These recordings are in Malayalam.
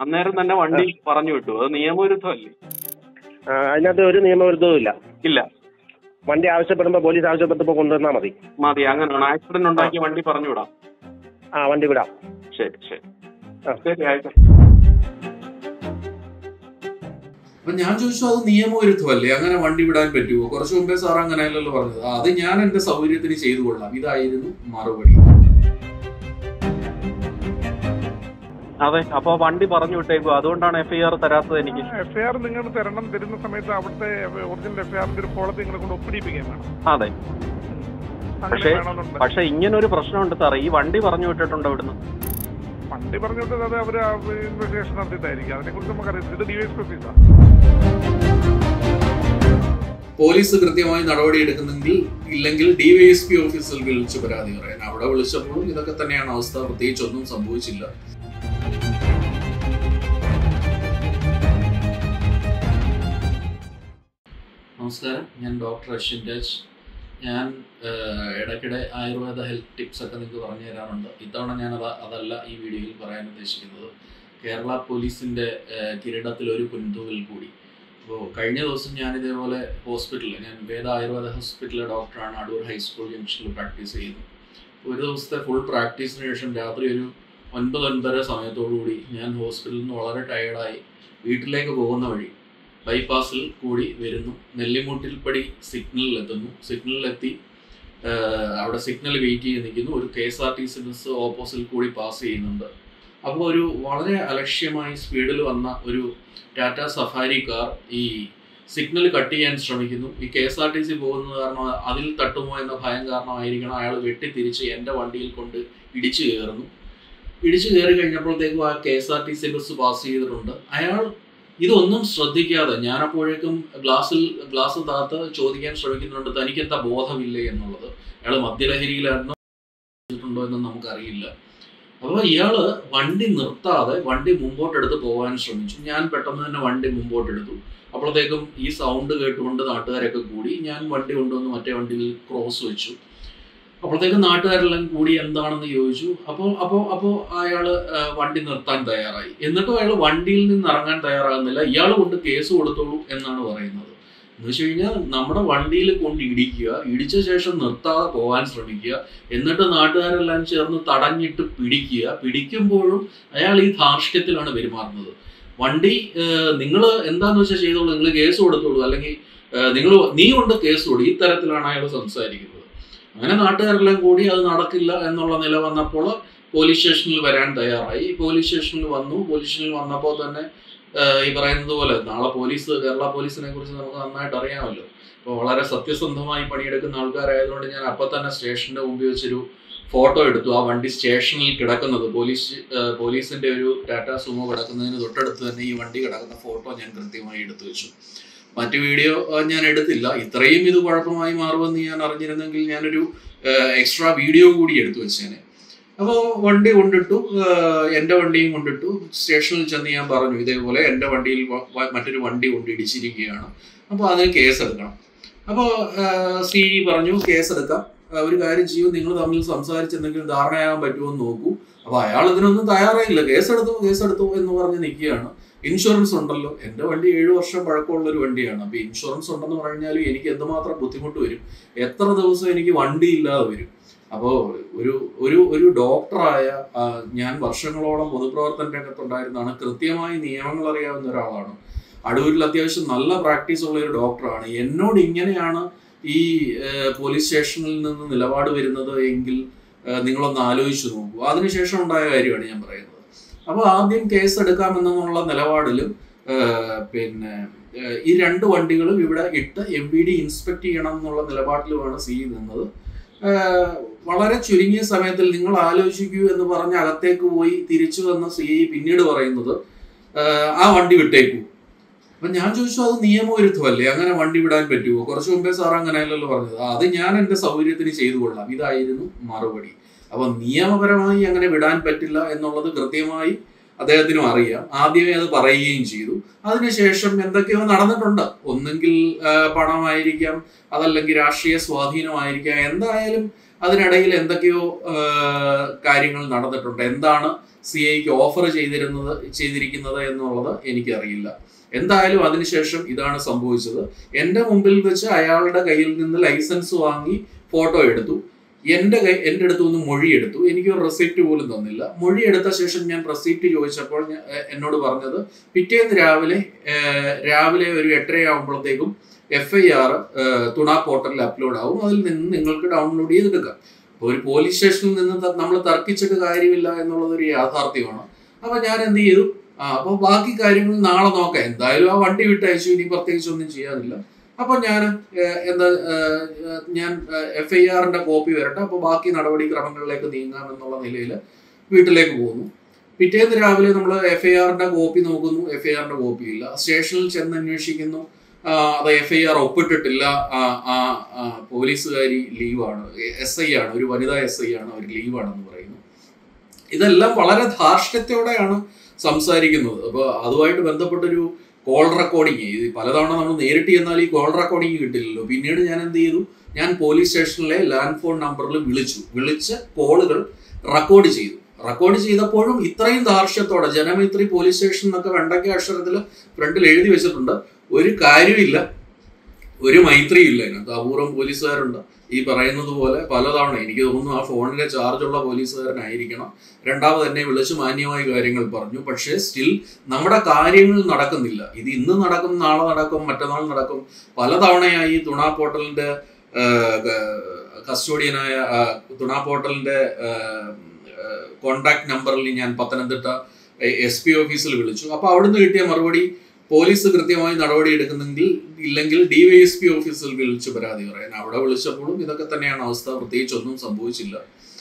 അന്നേരം തന്നെ വണ്ടി പറഞ്ഞു വിട്ടു അത് നിയമവിരുദ്ധമല്ലേ ആ, അതിനകത്ത് ഒരു നിയമവിരുദ്ധവും ഇല്ല ഇല്ല വണ്ടി ആവശ്യപ്പെടുമ്പോൾ പോലീസ് ആവശ്യപ്പെട്ടപ്പോൾ കൊണ്ടുവന്നാൽ മതി മതി അങ്ങനെയാണ് ആക്സിഡന്റ് ഉണ്ടാക്കി വണ്ടി പറഞ്ഞു വിടാം ആ വണ്ടി വിടാം ശരി ശരി ആ. ശരി ആയിക്കോട്ടെ അപ്പൊ ഞാൻ ചോദിച്ചു അത് നിയമവിരുദ്ധമല്ലേ അങ്ങനെ വണ്ടി വിടാൻ പറ്റുമോ കുറച്ചു മുമ്പേ സാർ അങ്ങനെയല്ലല്ലോ പറഞ്ഞത് ആ, അത് ഞാൻ എന്റെ സൗകര്യത്തിന് ചെയ്തു കൊള്ളാം ഇതായിരുന്നു മറുപടി അതെ അപ്പൊ വണ്ടി പറഞ്ഞു വിട്ടേക്കും അതുകൊണ്ടാണ് എഫ്ഐആർ തരാത്തത് എനിക്ക് എഫ്ഐആർ നിങ്ങൾ തരണം തരുന്ന സമയത്ത് അവിടുത്തെ ഒറിജിനൽ എഫ്ഐആറിന്റെ ഒരു കോളത്തിൽ നിങ്ങളെ കൊണ്ട് ഒപ്പിടിപ്പിക്കാൻ വേണം അതെ അങ്ങനെ പക്ഷേ വേണമെന്നുണ്ട് പക്ഷെ ഇങ്ങനെ ഒരു പ്രശ്നമുണ്ട് സാർ ഈ വണ്ടി പറഞ്ഞു വിട്ടിട്ടുണ്ട് ഇവിടുന്ന് വണ്ടി പറഞ്ഞിട്ട് അത് അവർ ഇൻവെസ്റ്റിഗേഷൻ നടത്തിയിട്ടായിരിക്കും അതിനെ കുറിച്ച് നമുക്കറിയാം ഇത് ഡിവൈസ് ഓഫീസാണ് പോലീസ് കൃത്യമായി നടപടി എടുക്കുന്നെങ്കിൽ ഇല്ലെങ്കിൽ ഡിവൈഎസ്പി ഓഫീസിൽ വിളിച്ച് പരാതി പറയാൻ അവിടെ വിളിച്ചപ്പോഴും ഇതൊക്കെ തന്നെയാണ് അവസ്ഥ പ്രത്യേകിച്ച് ഒന്നും സംഭവിച്ചില്ല നമസ്കാരം ഞാൻ ഡോക്ടർ അശ്വിൻ രാജ് ഞാൻ ഏഹ്, ഇടയ്ക്കിടെ ആയുർവേദ ഹെൽത്ത് ടിപ്സ് ഒക്കെ നിങ്ങൾക്ക് പറഞ്ഞു തരാറുണ്ട് ഇത്തവണ ഞാൻ അത് അതല്ല ഈ വീഡിയോയിൽ പറയാൻ ഉദ്ദേശിക്കുന്നത് കേരള പോലീസിന്റെ ഏഹ്, കിരീടത്തിൽ ഒരു പുൻതൂവൽ കൂടി അപ്പോൾ കഴിഞ്ഞ ദിവസം ഞാൻ ഇതേപോലെ ഹോസ്പിറ്റലിൽ ഞാൻ വേദ ആയുർവേദ ഹോസ്പിറ്റലിലെ ഡോക്ടറാണ് അടൂർ ഹൈസ്കൂൾ ജംഗ്ഷനിൽ പ്രാക്ടീസ് ചെയ്യുന്നത് ഒരു ദിവസത്തെ ഫുൾ പ്രാക്ടീസിന് ശേഷം രാത്രി ഒരു ഒൻപത് ഒൻപതര സമയത്തോടു കൂടി ഞാൻ ഹോസ്പിറ്റലിൽ നിന്ന് വളരെ ടയേർഡായി വീട്ടിലേക്ക് പോകുന്ന വഴി ബൈപ്പാസിൽ കൂടി വരുന്നു നെല്ലിമുട്ടിൽപ്പടി സിഗ്നലിൽ എത്തുന്നു സിഗ്നലിലെത്തി ആഹ് അവിടെ സിഗ്നൽ വെയിറ്റ് ചെയ്ത് നിൽക്കുന്നു ഒരു K S R T C bus opposite കൂടി പാസ് ചെയ്യുന്നുണ്ട് അപ്പോൾ ഒരു വളരെ അലക്ഷ്യമായി സ്പീഡിൽ വന്ന ഒരു ടാറ്റ സഫാരി കാർ ഈ സിഗ്നൽ കട്ട് ചെയ്യാൻ ശ്രമിക്കുന്നു ഈ K S R T C പോകുന്നത് കാരണം അതിൽ തട്ടുമോ എന്ന ഭയം കാരണമായിരിക്കണം അയാൾ വെട്ടിത്തിരിച്ച് എൻ്റെ വണ്ടിയിൽ കൊണ്ട് ഇടിച്ചു കയറുന്നു ഇടിച്ചു കയറി കഴിഞ്ഞപ്പോഴത്തേക്കും ആ K S R T C bus pass ചെയ്തിട്ടുണ്ട് അയാൾ ഇതൊന്നും ശ്രദ്ധിക്കാതെ ഞാനപ്പോഴേക്കും ഗ്ലാസ്സിൽ ഗ്ലാസ് താത്ത് ചോദിക്കാൻ ശ്രമിക്കുന്നുണ്ട് തനിക്ക് എന്താ ബോധമില്ലേ എന്നുള്ളത് അയാൾ മദ്യലഹരിയിലായിരുന്നോ ചെയ്തിട്ടുണ്ടോ എന്ന് നമുക്കറിയില്ല അപ്പോൾ ഇയാള് വണ്ടി നിർത്താതെ വണ്ടി മുമ്പോട്ടെടുത്ത് പോകാൻ ശ്രമിച്ചു ഞാൻ പെട്ടെന്ന് തന്നെ വണ്ടി മുമ്പോട്ടെടുത്തു അപ്പോഴത്തേക്കും ഈ സൗണ്ട് കേട്ടുകൊണ്ട് നാട്ടുകാരൊക്കെ കൂടി ഞാൻ വണ്ടി കൊണ്ടുവന്ന് മറ്റേ വണ്ടിയിൽ ക്രോസ് വെച്ചു അപ്പോഴത്തേക്കും നാട്ടുകാരെല്ലാം കൂടി എന്താണെന്ന് ചോദിച്ചു അപ്പോൾ അപ്പോൾ അപ്പോൾ അയാൾ വണ്ടി നിർത്താൻ തയ്യാറായി എന്നിട്ടും അയാൾ വണ്ടിയിൽ നിന്ന് ഇറങ്ങാൻ തയ്യാറാകുന്നില്ല ഇയാൾ കൊണ്ട് കേസ് കൊടുത്തോളൂ എന്നാണ് പറയുന്നത് എന്ന് വെച്ച് കഴിഞ്ഞാൽ നമ്മുടെ വണ്ടിയിൽ കൊണ്ട് ഇടിക്കുക ഇടിച്ച ശേഷം നിർത്താതെ പോകാൻ ശ്രമിക്കുക എന്നിട്ട് നാട്ടുകാരെല്ലാം ചേർന്ന് തടഞ്ഞിട്ട് പിടിക്കുക പിടിക്കുമ്പോഴും അയാൾ ഈ ധാർഷ്ട്യത്തിലാണ് പെരുമാറുന്നത് വണ്ടി നിങ്ങൾ എന്താന്ന് വെച്ചാൽ ചെയ്തോളൂ നിങ്ങൾ കേസ് കൊടുത്തോളൂ അല്ലെങ്കിൽ നിങ്ങൾ നീ കൊണ്ട് കേസ് കൊടു ഈ തരത്തിലാണ് അയാൾ സംസാരിക്കുന്നത് അങ്ങനെ നാട്ടുകാരെല്ലാം കൂടി അത് നടക്കില്ല എന്നുള്ള നില വന്നപ്പോൾ പോലീസ് സ്റ്റേഷനിൽ വരാൻ തയ്യാറായി പോലീസ് സ്റ്റേഷനിൽ വന്നു പോലീസ് സ്റ്റേഷനിൽ വന്നപ്പോൾ തന്നെ ഏഹ്, ഈ പറയുന്നത് പോലെ നാളെ പോലീസ് കേരള പോലീസിനെ കുറിച്ച് നമുക്ക് നന്നായിട്ട് അറിയാമല്ലോ അപ്പോൾ വളരെ സത്യസന്ധമായി പണിയെടുക്കുന്ന ആൾക്കാരായതുകൊണ്ട് ഞാൻ അപ്പം തന്നെ സ്റ്റേഷന്റെ മുമ്പിൽ വെച്ചൊരു ഫോട്ടോ എടുത്തു ആ വണ്ടി സ്റ്റേഷനിൽ കിടക്കുന്നത് പോലീസ് ഏഹ്, പോലീസിന്റെ ഒരു ടാറ്റ സുമോ കിടക്കുന്നതിന് തൊട്ടടുത്ത് തന്നെ ഈ വണ്ടി കിടക്കുന്ന ഫോട്ടോ ഞാൻ കൃത്യമായി എടുത്തു വെച്ചു മറ്റു വീഡിയോ ഏഹ്, ഞാൻ എടുത്തില്ല ഇത്രയും ഇത് കുഴപ്പമായി മാറുമെന്ന് ഞാൻ അറിഞ്ഞിരുന്നെങ്കിൽ ഞാനൊരു എക്സ്ട്രാ വീഡിയോ കൂടി എടുത്തു വെച്ചേനെ അപ്പോൾ വണ്ടി കൊണ്ടിട്ടു ഏഹ്, എൻ്റെ വണ്ടിയും കൊണ്ടിട്ടു സ്റ്റേഷനിൽ ചെന്ന് ഞാൻ പറഞ്ഞു ഇതേപോലെ എൻ്റെ വണ്ടിയിൽ വ- വ- മറ്റൊരു വണ്ടി കൊണ്ട് ഇടിച്ചിരിക്കുകയാണ് അപ്പോൾ അതിന് കേസ് എടുക്കണം അപ്പോൾ സി ഇ പറഞ്ഞു കേസ് എടുക്കാം ഏഹ്, ഒരു കാര്യം ചെയ്യൂ നിങ്ങൾ തമ്മിൽ സംസാരിച്ച് എന്തെങ്കിലും ധാരണയാകാൻ പറ്റുമോ എന്ന് നോക്കൂ അപ്പോൾ അയാൾ ഇതിനൊന്നും തയ്യാറായില്ല കേസെടുത്തു കേസെടുത്തു എന്ന് പറഞ്ഞ് നിൽക്കുകയാണ് ഇൻഷുറൻസ് ഉണ്ടല്ലോ എൻ്റെ വണ്ടി ഏഴ് വർഷം പഴക്കമുള്ള ഒരു വണ്ടിയാണ് അപ്പോൾ ഇൻഷുറൻസ് ഉണ്ടെന്ന് പറഞ്ഞാൽ എനിക്ക് എന്തുമാത്രം ബുദ്ധിമുട്ട് വരും എത്ര ദിവസം എനിക്ക് വണ്ടി ഇല്ലാതെ വരും അപ്പോൾ ഒരു ഒരു ഒരു ഡോക്ടറായ ആ, ഞാൻ വർഷങ്ങളോളം പൊതുപ്രവർത്തന രംഗത്തുണ്ടായിരുന്നതാണ് കൃത്യമായി നിയമങ്ങൾ അറിയാവുന്ന ഒരാളാണ് അടൂരിൽ അത്യാവശ്യം നല്ല പ്രാക്ടീസ് ഉള്ള ഒരു ഡോക്ടറാണ് എന്നോട് ഇങ്ങനെയാണ് ഈ ഏഹ്, പോലീസ് സ്റ്റേഷനിൽ നിന്ന് നിലപാട് വരുന്നത് എങ്കിൽ ഏഹ്, നിങ്ങളൊന്ന് ആലോചിച്ചു നോക്കൂ അതിനുശേഷം ഉണ്ടായ കാര്യമാണ് ഞാൻ പറയുന്നത് അപ്പോൾ ആദ്യം കേസ് എടുക്കാമെന്നുള്ള നിലപാടിലും ഏഹ്, പിന്നെ ഏഹ്, ഈ രണ്ട് വണ്ടികളും ഇവിടെ ഇട്ട് എം ബി ഡി ഇൻസ്പെക്ട് ചെയ്യണം എന്നുള്ള നിലപാടിലുമാണ് സി നിന്നത് ഏഹ്, വളരെ ചുരുങ്ങിയ സമയത്തിൽ നിങ്ങൾ ആലോചിക്കൂ എന്ന് പറഞ്ഞ് അകത്തേക്ക് പോയി തിരിച്ചു വന്ന സി പിന്നീട് പറയുന്നത് ഏഹ്, ആ വണ്ടി വിട്ടേക്കൂ അപ്പൊ ഞാൻ ചോദിച്ചു അത് നിയമവിരുദ്ധമല്ലേ അങ്ങനെ വണ്ടി വിടാൻ പറ്റുമോ കുറച്ചു മുമ്പേ സാർ അങ്ങനെയല്ലല്ലോ പറഞ്ഞത് "ആ, അത് ഞാൻ എന്റെ സൗകര്യത്തിന് ചെയ്തു കൊള്ളാം ഇതായിരുന്നു മറുപടി അപ്പൊ നിയമപരമായി അങ്ങനെ വിടാൻ പറ്റില്ല എന്നുള്ളത് കൃത്യമായി അദ്ദേഹത്തിനും അറിയാം ആദ്യമേ അത് പറയുകയും ചെയ്തു അതിനുശേഷം എന്തൊക്കെയോ നടന്നിട്ടുണ്ട് ഒന്നെങ്കിൽ ആ, പണമായിരിക്കാം അതല്ലെങ്കിൽ രാഷ്ട്രീയ സ്വാധീനമായിരിക്കാം എന്തായാലും അതിനിടയിൽ എന്തൊക്കെയോ ആ, കാര്യങ്ങൾ നടന്നിട്ടുണ്ട് എന്താണ് സി ഐക്ക് ഓഫർ ചെയ്തിരുന്നത് ചെയ്തിരിക്കുന്നത് എന്നുള്ളത് എനിക്കറിയില്ല എന്തായാലും അതിനുശേഷം ഇതാണ് സംഭവിച്ചത് എൻ്റെ മുമ്പിൽ വെച്ച് അയാളുടെ കയ്യിൽ നിന്ന് ലൈസൻസ് വാങ്ങി ഫോട്ടോ എടുത്തു എൻ്റെ കൈ എൻ്റെ അടുത്ത് നിന്ന് മൊഴിയെടുത്തു എനിക്ക് ഒരു റെസിപ്റ്റ് പോലും തന്നില്ല മൊഴി എടുത്ത ശേഷം ഞാൻ റെസിപ്റ്റ് ചോദിച്ചപ്പോൾ ഞാൻ- എ- എന്നോട് പറഞ്ഞത് പിറ്റേന്ന് രാവിലെ ഏഹ്, രാവിലെ ഒരു എട്ടരയാകുമ്പോഴത്തേക്കും എഫ് ഐ ആർ തുണ പോർട്ടലിൽ അപ്ലോഡ് ആവും അതിൽ നിന്ന് നിങ്ങൾക്ക് ഡൗൺലോഡ് ചെയ്തെടുക്കാം അപ്പോൾ ഒരു പോലീസ് സ്റ്റേഷനിൽ നിന്ന് നമ്മൾ തർക്കിച്ചിട്ട് കാര്യമില്ല എന്നുള്ളത് ഒരു യാഥാർത്ഥ്യമാണ് അപ്പോൾ ഞാൻ എന്ത് ചെയ്തു ആ അപ്പോൾ ബാക്കി കാര്യങ്ങൾ നാളെ നോക്കാം എന്തായാലും ആ വണ്ടി വിട്ടയച്ചു ഇനി പ്രത്യേകിച്ച് ഒന്നും ചെയ്യാനില്ല അപ്പോൾ ഞാൻ ഏഹ്, എന്താ ഏഹ്, ഏഹ്, ഞാൻ എഫ് ഐ ആറിന്റെ കോപ്പി വരട്ടെ അപ്പോൾ ബാക്കി നടപടിക്രമങ്ങളിലേക്ക് നീങ്ങാം എന്നുള്ള നിലയിൽ വീട്ടിലേക്ക് പോകുന്നു പിറ്റേന്ന് രാവിലെ നമ്മൾ എഫ് ഐ ആറിന്റെ കോപ്പി നോക്കുന്നു എഫ് ഐ ആറിന്റെ കോപ്പി ഇല്ല സ്റ്റേഷനിൽ ചെന്ന് അന്വേഷിക്കുന്നു ആ, അത് എഫ് ഐ ആർ ഒപ്പിട്ടിട്ടില്ല ആ, ആ, ആ, പോലീസുകാരി ലീവാണ് എസ് ഐ ആണ് ഒരു വനിതാ എസ് ഐ ആണ് അവർ ലീവാണെന്ന് പറയുന്നു ഇതെല്ലാം വളരെ ധാർഷ്ട്യത്തോടെയാണ് സംസാരിക്കുന്നത് അപ്പോൾ അതുമായിട്ട് ബന്ധപ്പെട്ടൊരു കോൾ റെക്കോർഡിങ് ഇത് പലതവണ നമ്മൾ നേരിട്ട് ചെന്നാൽ ഈ കോൾ റെക്കോർഡിങ് കിട്ടില്ലല്ലോ പിന്നീട് ഞാൻ എന്ത് ചെയ്തു ഞാൻ പോലീസ് സ്റ്റേഷനിലെ ലാൻഡ് ഫോൺ നമ്പറിൽ വിളിച്ചു വിളിച്ച് കോളുകൾ റെക്കോർഡ് ചെയ്തു റെക്കോർഡ് ചെയ്തപ്പോഴും ഇത്രയും ധാർഷ്ട്യത്തോടെ ജനമൈത്രി പോലീസ് സ്റ്റേഷൻ എന്നൊക്കെ വെണ്ടയ്ക്ക അക്ഷരത്തിൽ ഫ്രണ്ടിൽ എഴുതി വെച്ചിട്ടുണ്ട് ഒരു കാര്യമില്ല ഒരു മൈത്രിയും ഇല്ല ഇതിനകത്ത് അപൂർവം പോലീസുകാരുണ്ട് ഈ പറയുന്നത് പോലെ പലതവണ എനിക്ക് തോന്നുന്നു ആ ഫോണിലെ ചാർജുള്ള പോലീസുകാരനായിരിക്കണം രണ്ടാമത് എന്നെ വിളിച്ച് മാന്യമായ കാര്യങ്ങൾ പറഞ്ഞു പക്ഷേ സ്റ്റിൽ നമ്മുടെ കാര്യങ്ങൾ നടക്കുന്നില്ല ഇത് ഇന്ന് നടക്കും നാളെ നടക്കും മറ്റന്നാൾ നടക്കും പലതവണയായി തുണ പോർട്ടലിന്റെ കസ്റ്റോഡിയനായ തുണ പോർട്ടലിന്റെ കോണ്ടാക്ട് നമ്പറിൽ ഞാൻ പത്തനംതിട്ട എസ് പി ഓഫീസിൽ വിളിച്ചു അപ്പൊ അവിടുന്ന് കിട്ടിയ മറുപടി പോലീസ് കൃത്യമായി നടപടി എടുക്കുന്നെങ്കിൽ ഇല്ലെങ്കിൽ ഡിവൈഎസ്പി ഓഫീസിൽ വിളിച്ച് പരാതി പറയാൻ അവിടെ വിളിച്ചപ്പോഴും ഇതൊക്കെ തന്നെയാണ് അവസ്ഥ പ്രത്യേകിച്ച് ഒന്നും സംഭവിച്ചില്ല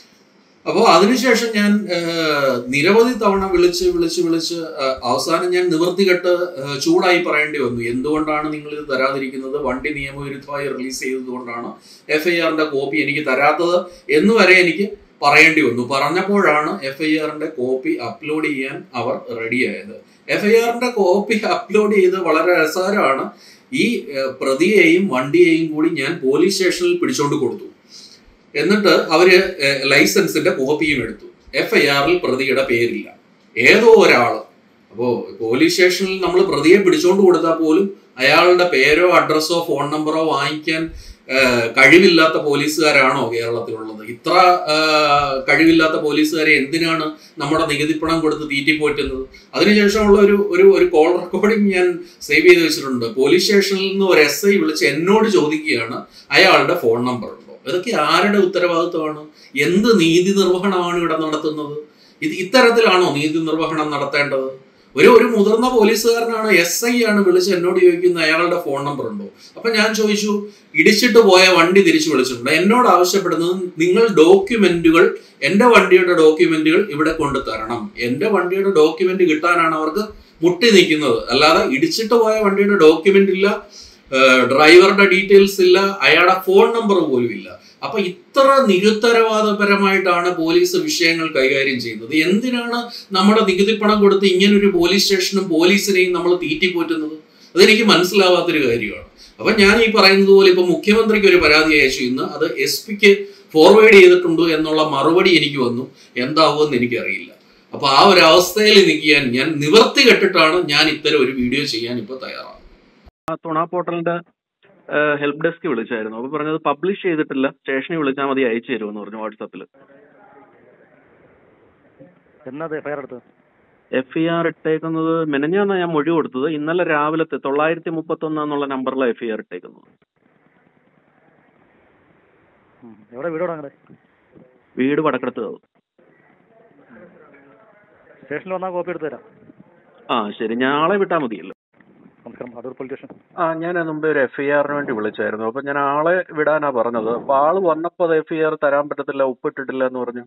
അപ്പോൾ അതിനുശേഷം ഞാൻ ഏഹ്, നിരവധി തവണ വിളിച്ച് വിളിച്ച് വിളിച്ച് ഏഹ്, അവസാനം ഞാൻ നിവൃത്തികെട്ട് ഏഹ്, ചൂടായി പറയേണ്ടി വന്നു എന്തുകൊണ്ടാണ് നിങ്ങൾ ഇത് തരാതിരിക്കുന്നത് വണ്ടി നിയമവിരുദ്ധമായി റിലീസ് ചെയ്തതുകൊണ്ടാണ് എഫ് ഐ ആറിന്റെ കോപ്പി എനിക്ക് തരാത്തത് എന്ന് വരെ എനിക്ക് പറയേണ്ടി വന്നു പറഞ്ഞപ്പോഴാണ് എഫ് ഐ ആറിന്റെ കോപ്പി അപ്ലോഡ് ചെയ്യാൻ അവർ റെഡിയായത് എഫ് ഐ ആറിന്റെ കോപ്പി അപ്ലോഡ് ചെയ്ത് വളരെ രസകരമാണ് ഈ ഏഹ്, പ്രതിയെയും വണ്ടിയെയും കൂടി ഞാൻ പോലീസ് സ്റ്റേഷനിൽ പിടിച്ചോണ്ട് കൊടുത്തു എന്നിട്ട് അവര് ഏഹ്, ലൈസൻസിന്റെ കോപ്പിയും എടുത്തു എഫ് ഐ ആറിൽ പ്രതിയുടെ പേരില്ല ഏതോ ഒരാള് അപ്പോ പോലീസ് സ്റ്റേഷനിൽ നമ്മൾ പ്രതിയെ പിടിച്ചോണ്ട് കൊടുത്താൽ പോലും അയാളുടെ പേരോ അഡ്രസ്സോ ഫോൺ നമ്പറോ വാങ്ങിക്കാൻ ഏഹ്, കഴിവില്ലാത്ത പോലീസുകാരാണോ കേരളത്തിലുള്ളത് ഇത്ര ഏഹ്, കഴിവില്ലാത്ത പോലീസുകാരെ എന്തിനാണ് നമ്മുടെ നികുതിപ്പണം കൊടുത്ത് തീറ്റിപ്പോറ്റുന്നത് അതിനുശേഷമുള്ള ഒരു ഒരു ഒരു കോൾ റെക്കോർഡിംഗ് ഞാൻ സേവ് ചെയ്ത് വെച്ചിട്ടുണ്ട് പോലീസ് സ്റ്റേഷനിൽ നിന്ന് ഒരു എസ് ഐ വിളിച്ച് എന്നോട് ചോദിക്കുകയാണ് അയാളുടെ ഫോൺ നമ്പർ ഉണ്ടോ ഇതൊക്കെ ആരുടെ ഉത്തരവാദിത്വമാണ് എന്ത് നീതി നിർവഹണമാണ് ഇവിടെ നടത്തുന്നത് ഇത് ഇത്തരത്തിലാണോ നീതി നിർവഹണം നടത്തേണ്ടത് ഒരു ഒരു മുതിർന്ന പോലീസുകാരനാണ് എസ് ഐ ആണ് വിളിച്ച് എന്നോട് ചോദിക്കുന്നത് അയാളുടെ ഫോൺ നമ്പർ ഉണ്ടോ അപ്പൊ ഞാൻ ചോദിച്ചു ഇടിച്ചിട്ട് പോയ വണ്ടി തിരിച്ചു വിളിച്ചിട്ടുണ്ട് എന്നോട് ആവശ്യപ്പെടുന്നത് നിങ്ങൾ ഡോക്യുമെന്റുകൾ എന്റെ വണ്ടിയുടെ ഡോക്യുമെന്റുകൾ ഇവിടെ കൊണ്ടു തരണം എന്റെ വണ്ടിയുടെ ഡോക്യുമെന്റ് കിട്ടാനാണ് അവർക്ക് മുട്ടി നിൽക്കുന്നത് അല്ലാതെ ഇടിച്ചിട്ട് പോയ വണ്ടിയുടെ ഡോക്യുമെന്റ് ഇല്ല ഏഹ് ഡ്രൈവറുടെ ഡീറ്റെയിൽസ് ഇല്ല അയാളുടെ ഫോൺ നമ്പർ പോലും ഇല്ല അപ്പൊ ഇത്ര നിരുത്തരവാദപരമായിട്ടാണ് പോലീസ് വിഷയങ്ങൾ കൈകാര്യം ചെയ്യുന്നത് എന്തിനാണ് നമ്മുടെ നികുതിപ്പണം കൊടുത്ത് ഇങ്ങനൊരു പോലീസ് സ്റ്റേഷനും പോലീസിനെയും നമ്മൾ തീറ്റിപ്പോറ്റുന്നത് അതെനിക്ക് മനസ്സിലാവാത്തൊരു കാര്യമാണ് അപ്പൊ ഞാൻ ഈ പറയുന്നത് പോലെ ഇപ്പൊ മുഖ്യമന്ത്രിക്ക് ഒരു പരാതി അയച്ചു ഇന്ന് അത് എസ് പിക്ക് ഫോർവേഡ് ചെയ്തിട്ടുണ്ട് എന്നുള്ള മറുപടി എനിക്ക് വന്നു എന്താവുമെന്ന് എനിക്കറിയില്ല അപ്പൊ ആ ഒരു അവസ്ഥയിൽ നിൽക്കാൻ ഞാൻ നിവർത്തി കെട്ടിട്ടാണ് ഞാൻ ഇത്തരം ഒരു വീഡിയോ ചെയ്യാൻ ഇപ്പൊ തയ്യാറാണ് ആ തുണ പോർട്ടലിന്റെ ഹെൽപ്പ് ഡെസ്ക് വിളിച്ചായിരുന്നു അപ്പൊ പറഞ്ഞത് പബ്ലിഷ് ചെയ്തിട്ടില്ല സ്റ്റേഷനിൽ വിളിച്ചാൽ മതി അയച്ചു തരുമെന്ന് പറഞ്ഞു വാട്സാപ്പിൽ എന്നത് എഫ്ഐആർ എടുത്തത് എഫ് ഇ ആർ ഇട്ടേക്കുന്നത് മെനഞ്ഞാന്നാ ഞാൻ മൊഴി കൊടുത്തത് ഇന്നലെ രാവിലത്തെ തൊള്ളായിരത്തി മുപ്പത്തി എന്നുള്ള നമ്പറിലാണ് എഫ് ഇ ആർ ഇട്ടേക്കുന്നത് ഉം. എവിടെ വീട് എവിടെ അങ്ങനെ വീട് വടക്കെടുത്ത് സ്റ്റേഷനിൽ വന്നാൽ കോപ്പി എടുത്ത് തരാം ആ ശരി ഞാൻ ആളെ വിട്ടാൽ മതിയല്ലോ നമസ്കാരം അടൂർ പോലീസ് സ്റ്റേഷൻ ആ ഞാൻ മുമ്പേ ഒരു എഫ് ഐ ആറിന് വേണ്ടി വിളിച്ചായിരുന്നു അപ്പൊ ഞാൻ ആളെ വിടാനാ പറഞ്ഞത് അപ്പൊ ആള് വന്നപ്പോ അത് എഫ് ഐ ആർ തരാൻ പറ്റത്തില്ല ഒപ്പിട്ടിട്ടില്ല എന്ന് പറഞ്ഞു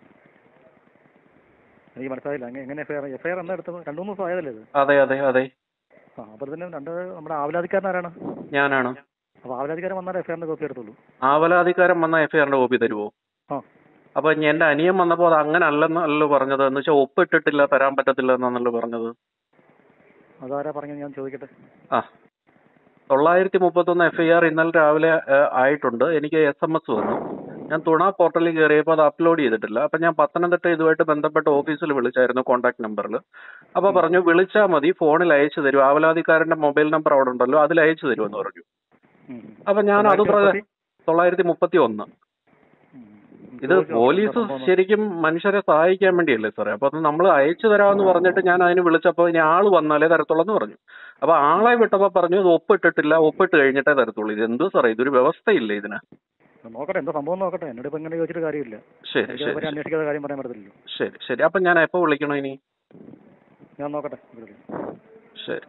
എനിക്ക് മനസ്സിലായില്ല അങ്ങ് എങ്ങനെ എഫ്ഐആർ എഫ്ഐആർ എന്താ എടുത്തത് രണ്ട് മൂന്ന് ദിവസം ആയതല്ലേ ഇത് അതെ അതെ അതെ ആ അപ്പോൾ തന്നെ രണ്ട് നമ്മുടെ ആവലാതിക്കാരൻ ആരാണ് ഞാനാണ് അപ്പോൾ ആവലാതിക്കാരൻ വന്നാൽ എഫ്ഐആറിൻ്റെ കോപ്പി എടുത്തുള്ളൂ ആവലാധികാരം വന്ന എഫ് ഐ ആറിന്റെ കോപ്പി തരുമോ ആ അപ്പൊ ഞാൻ എന്റെ അനിയൻ വന്നപ്പോ അത് അങ്ങനെ അല്ലെന്നല്ലോ പറഞ്ഞത് എന്ന് വെച്ചാൽ ഒപ്പിട്ടിട്ടില്ല തരാൻ പറ്റത്തില്ല എന്നാണല്ലോ പറഞ്ഞത് അതാരാ പറഞ്ഞത് ഞാൻ ചോദിക്കട്ടെ ആ തൊള്ളായിരത്തി മുപ്പത്തൊന്ന് എഫ് ഐ ആർ ഇന്നലെ രാവിലെ ഏ, ആയിട്ടുണ്ട് എനിക്ക് എസ് എം എസ് വന്നു ഞാൻ തുണ പോർട്ടലിൽ കയറിയപ്പോൾ അത് അപ്ലോഡ് ചെയ്തിട്ടില്ല അപ്പൊ ഞാൻ പത്തനംതിട്ട ഇതുമായിട്ട് ബന്ധപ്പെട്ട ഓഫീസിൽ വിളിച്ചായിരുന്നു കോൺടാക്ട് നമ്പറിൽ അപ്പൊ പറഞ്ഞു വിളിച്ചാൽ മതി ഫോണിൽ അയച്ചു തരും ആവലാതിക്കാരന്റെ മൊബൈൽ നമ്പർ അവിടെ ഉണ്ടല്ലോ അതിൽ അയച്ചു തരുമെന്ന് പറഞ്ഞു ഉം. അപ്പൊ ഞാൻ അത് തൊള്ളായിരത്തി തൊള്ളായിരത്തി മുപ്പത്തി ഒന്ന് ഉം. ഇത് ചോദിച്ചോ, പോലീസ് എന്താ സംഭവം? ശരിക്കും മനുഷ്യരെ സഹായിക്കാൻ വേണ്ടിയല്ലേ സാറേ അപ്പൊ അത് നമ്മൾ അയച്ചു തരാമെന്ന് പറഞ്ഞിട്ട് ഞാൻ അതിന് വിളിച്ചപ്പോൾ ഇനി ആള് വന്നാലേ തരത്തുള്ളൂ എന്ന് പറഞ്ഞു അപ്പൊ ആളെ വിട്ടപ്പോ പറഞ്ഞു ഇത് ഒപ്പിട്ടിട്ടില്ല ഒപ്പിട്ട് കഴിഞ്ഞിട്ടേ തരത്തുള്ളൂ ഇത് എന്തോ സാറേ ഇതൊരു വ്യവസ്ഥയില്ലേ ഇതിന് നോക്കട്ടെ എന്താ സംഭവം നോക്കട്ടെ എന്നോട് ഇപ്പൊ ഇങ്ങനെ ചോദിച്ചിട്ട് കാര്യമില്ല ശരി എനിക്ക് ശരി അതിനെപ്പറ്റി അന്വേഷിക്കാതെ കാര്യം പറയാൻ പറ്റത്തില്ലല്ലോ ശരി ശരി അപ്പൊ ഞാൻ എപ്പോ വിളിക്കണം ഇനി ഞാൻ നോക്കട്ടെ ഇവിടെ. ശരി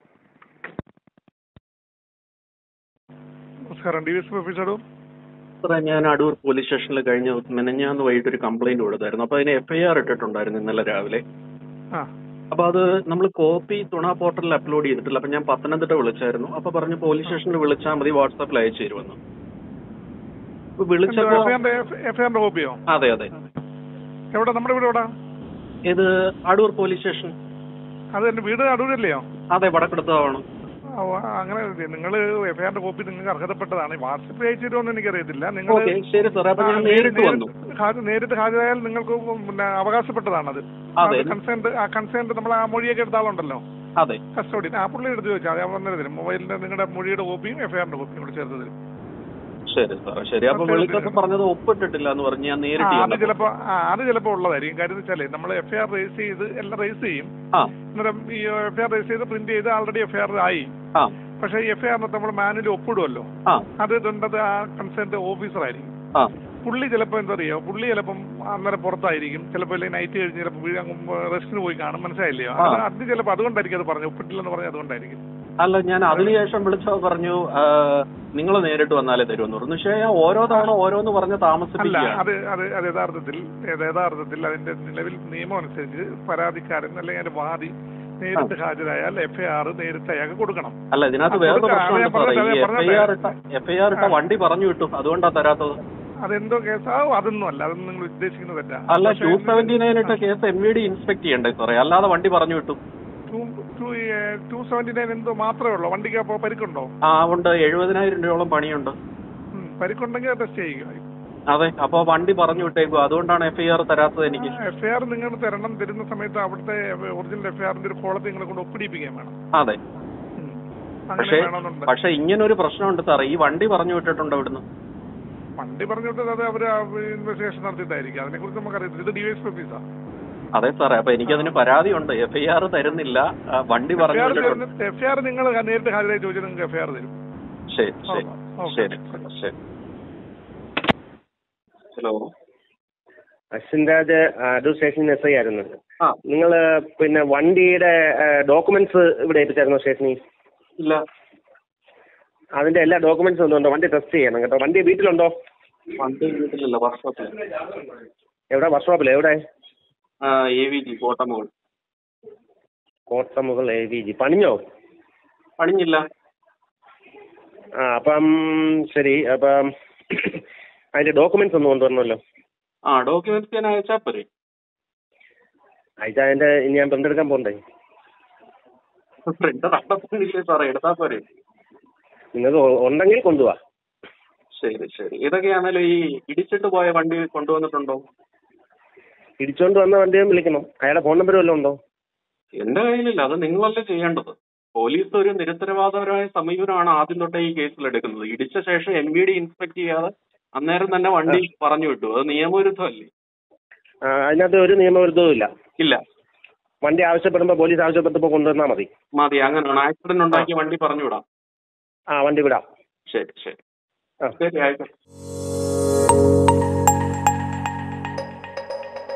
നമസ്കാരം ഡി എസ് പി ഓഫീസറും സാറേ ഞാൻ അടൂർ പോലീസ് സ്റ്റേഷനിൽ കഴിഞ്ഞ മെനഞ്ഞാന്ന് വൈകിട്ട് ഒരു കംപ്ലൈന്റ് കൊടുത്തായിരുന്നു അപ്പൊ അതിന് എഫ്ഐആർ ഇട്ടിട്ടുണ്ടായിരുന്നു ഇന്നലെ രാവിലെ ആ അപ്പൊ അത് നമ്മൾ കോപ്പി തുണ പോർട്ടലിൽ അപ്ലോഡ് ചെയ്തിട്ടില്ല അപ്പൊ ഞാൻ പത്തനംതിട്ട വിളിച്ചായിരുന്നു അപ്പൊ പറഞ്ഞു പോലീസ് സ്റ്റേഷനിൽ വിളിച്ചാൽ മതി വാട്സാപ്പിൽ അയച്ചു തരുമെന്ന് അപ്പൊ വിളിച്ചപ്പോ എഫ്ഐആറിന്റെ കോപ്പിയോ അതെ അതെ എവിടെ നമ്മുടെ വീട് എവിടെ ഇത് അടൂർ പോലീസ് സ്റ്റേഷൻ അത് എന്റെ വീട് അടൂരല്ലയോ അതെ വടക്കെടുത്താവണം ആ, അങ്ങനെ നിങ്ങൾ എഫ്ഐആറിന്റെ കോപ്പി നിങ്ങൾക്ക് അർഹതപ്പെട്ടതാണ് വാട്സപ്പ് അയച്ചു തരുമെന്ന് എനിക്കറിയത്തില്ല നിങ്ങൾ ഓക്കെ ശരി സാറേ അപ്പൊ ഞാൻ നേരിട്ട് വന്നു നേരിട്ട് ഹാജരായാൽ നിങ്ങൾക്ക് പിന്നെ അവകാശപ്പെട്ടതാണത് അതെ. കൺസേൺഡ് ആ കൺസേൺഡ് നമ്മൾ ആ മൊഴിയൊക്കെ എടുത്ത ആളുണ്ടല്ലോ അതെ കസ്റ്റഡി ആ പുള്ളി എടുത്ത് ചോദിച്ചാൽ ഞാൻ വന്നിട്ട് തരും മൊബൈലിന്റെ നിങ്ങളുടെ മൊഴിയുടെ കോപ്പിയും എഫ്ഐആറിന്റെ കോപ്പിയും കൂടെ ചേർത്ത് തരും ശരി സാറേ ശരി അപ്പൊ വിളിച്ചപ്പോ പറഞ്ഞത് ഒപ്പിട്ടിട്ടില്ല എന്ന് പറഞ്ഞ് ഞാൻ ആ, നേരിട്ട് അത് ചെന്നപ്പോ- ചിലപ്പോ ആ അത് ചിലപ്പോ ഉള്ളതായിരിക്കും കാര്യം എന്ന് വെച്ചാലേ നമ്മൾ എഫ്ഐആർ രജിസ്റ്റർ ചെയ്ത് എല്ലാം രജിസ്റ്റർ ചെയ്യും ആ അന്നേരം ഈ എഫ്ഐആർ രജിസ്റ്റർ ചെയ്ത് പ്രിന്റ് ചെയ്ത് ആൾറെഡി എഫ്ഐആർ ആയി ആ പക്ഷേ ഈ എഫ്ഐആറിനകത്ത് നമ്മൾ മാനുവലി ഒപ്പിടുമല്ലോ ആ അത് ഇതുണ്ടത് ആ കൺസേൺഡ് ഓഫീസർ ആയിരിക്കും ആ പുള്ളി ചിലപ്പോൾ എന്താ അറിയോ പുള്ളി ചിലപ്പം അന്നേരം പുറത്തായിരിക്കും ചിലപ്പോൾ അല്ലെങ്കിൽ നൈറ്റ് കഴിഞ്ഞ് ചിലപ്പോൾ റെസ്റ്റിന് പോയി കാണും മനസ്സിലായില്ലയോ ആ. അത് അത് ചിലപ്പോൾ അതുകൊണ്ടായിരിക്കും അത് പറഞ്ഞു ഒപ്പിട്ടില്ലെന്ന് പറഞ്ഞാൽ അതുകൊണ്ടായിരിക്കും അല്ല ഞാൻ അതിനുശേഷം വിളിച്ചപ്പോ പറഞ്ഞു നിങ്ങൾ നേരിട്ട് വന്നാലേ തരുമെന്ന് പറഞ്ഞു പക്ഷേ ഞാൻ ഓരോ തവണ ഓരോന്ന് പറഞ്ഞ് അല്ല താമസിപ്പിക്കുകയാണ് അത് അത് അത് യഥാർത്ഥത്തിൽ അത് യഥാർത്ഥത്തിൽ അതിന്റെ നിലവിൽ നിയമം അനുസരിച്ച് പരാതിക്കാരൻ അല്ലെങ്കിൽ അതിന്റെ വാദി നേരിട്ട് ഹാജരായാൽ എഫ്ഐആർ നേരിട്ട് അയാൾക്ക് കൊടുക്കണം അല്ല ഇതിനകത്ത് അത് വേറൊരു കൊടുക്കാം. പ്രശ്നമുണ്ട് ഞാൻ സാറേ ഈ പറഞ്ഞത് എഫ്ഐആർ ഇട്ട എഫ്ഐആർ ഇട്ട വണ്ടി പറഞ്ഞു വിട്ടു അതുകൊണ്ടാ തരാത്തത് അതെന്തോ കേസാ അതൊന്നും അല്ല അതൊന്നും നിങ്ങൾ ഉദ്ദേശിക്കുന്നത് തെറ്റാ അല്ല പക്ഷേ ടു സെവന്റി നയൻ ഇട്ട case M V D inspect ചെയ്യണ്ടേ സാറേ അല്ലാതെ വണ്ടി പറഞ്ഞു വിട്ടു ടു സെവന്റി നയൻ എന്തോ മാത്രമേ ഉള്ളൂ വണ്ടിക്ക് അപ്പോൾ പരിക്കുണ്ടോ ആ ഉണ്ട് എഴുപതിനായിരം രൂപയോളം പണിയുണ്ട് ഉം, പരിക്കുണ്ടെങ്കിൽ അത് ടെസ്റ്റ് ചെയ്യുക അതെ അപ്പൊ വണ്ടി പറഞ്ഞു വിട്ടേക്കും അതുകൊണ്ടാണ് എഫ്ഐആർ തരാത്തത് എനിക്ക് എഫ്ഐആർ നിങ്ങൾ തരണം തരുന്ന സമയത്ത് അവിടുത്തെ ഒറിജിനൽ എഫ്ഐആറിന്റെ ഒരു കോളത്തിൽ നിങ്ങളെ കൊണ്ട് ഒപ്പിടിപ്പിക്കാൻ വേണം അതെ ഉം. അങ്ങനെ പക്ഷേ വേണമെന്നുണ്ട് പക്ഷെ ഇങ്ങനൊരു പ്രശ്നമുണ്ട് സാറേ ഈ വണ്ടി പറഞ്ഞു വിട്ടിട്ടുണ്ട് ഇവിടുന്ന് വണ്ടി പറഞ്ഞിട്ട് അത് അവര് ഇൻവെസ്റ്റിഗേഷൻ നടത്തിയിട്ടായിരിക്കും അതിനെ കുറിച്ച് നമുക്കറിയത്തില്ല ഇത് ഡിവൈസ് ഓഫീസാ അതെ സാറേ അപ്പൊ എനിക്കതിന് പരാതിയുണ്ട് എഫ്ഐആർ തരുന്നില്ല ആ, വണ്ടി പറഞ്ഞു എഫ്ഐആർ വിട്ടിട്ടുണ്ട് എഫ്ഐആർ നിങ്ങൾ നേരിട്ട് ഹാജരായി ചോദിച്ചാൽ നിങ്ങൾക്ക് എഫ്ഐആർ തരും ശരി ശരി ഓക്കെ. ശരി ശരി hello Ashwin Raj Adoor station S I ആയിരുന്നു ആ നിങ്ങൾ പിന്നെ വണ്ടിയുടെ ഡോക്യുമെന്റ്സ് ഇവിടെ ഏൽപ്പിച്ചായിരുന്നു സ്റ്റേഷനിൽ ഇല്ല അതിന്റെ എല്ലാ ഡോക്യുമെന്റ്സും ഒന്നുണ്ടോ വണ്ടി ടെസ്റ്റ് ചെയ്യണം കേട്ടോ വണ്ടി വീട്ടിലുണ്ടോ വണ്ടി വീട്ടിലില്ല വർക്ക്ഷോപ്പിൽ എവിടെ വർക്ക്ഷോപ്പിൽ എവിടെ ആ എ വി ജി കോട്ടമോൾ കോട്ടമുകൾ എ വി ജി പണിഞ്ഞോ പണിഞ്ഞില്ല ആ അപ്പം ശരി അപ്പം അതിന്റെ ഡോക്യുമെന്റ്സ് ഒന്ന് കൊണ്ടുവരണമല്ലോ ആ ഡോക്യുമെന്റ്സ് ഞാൻ അയച്ചാൽ പോരെ അയച്ചാൽ അതിന്റെ ഇനി ഞാൻ പ്രിന്റ് എടുക്കാൻ പോകണ്ടേ പ്രിന്റർ അടപ്പില്ലേ സാറേ എടുത്താൽ പോരെ നിങ്ങൾക്ക് ഉ- ഉണ്ടെങ്കിൽ കൊണ്ടുപോവാ ശരി ശരി ഇതൊക്കെയാണല്ലോ ഈ ഇടിച്ചിട്ട് പോയ വണ്ടി കൊണ്ടുവന്നിട്ടുണ്ടോ ഇടിച്ചോണ്ട് വന്ന വണ്ടിയും വിളിക്കണം അയാളുടെ ഫോൺ നമ്പർ വല്ലതും ഉണ്ടോ എന്റെ കയ്യിലില്ല അത് നിങ്ങളല്ലേ ചെയ്യേണ്ടത് പോലീസ് ഒരു നിരുത്തരവാദപരമായ സമീപനമാണ് ആദ്യം തൊട്ടേ ഈ കേസിൽ എടുക്കുന്നത് ഇടിച്ച ശേഷം എം വി ഡി ഇൻസ്പെക്ട് ചെയ്യാതെ അന്നേരം തന്നെ വണ്ടി പറഞ്ഞു വിട്ടു അത് നിയമവിരുദ്ധമല്ലേ ആ, അതിനകത്ത് ഒരു നിയമവിരുദ്ധവും ഇല്ല ഇല്ല വണ്ടി ആവശ്യപ്പെടുമ്പോൾ പോലീസ് ആവശ്യപ്പെട്ടപ്പോൾ കൊണ്ടുവന്നാൽ മതി മതി അങ്ങനെയാണ് ആക്സിഡന്റ് ഉണ്ടാക്കി വണ്ടി പറഞ്ഞു വിടാം ആ വണ്ടി വിടാം ശരി ശരി ആ. ശരി ആയിക്കോട്ടെ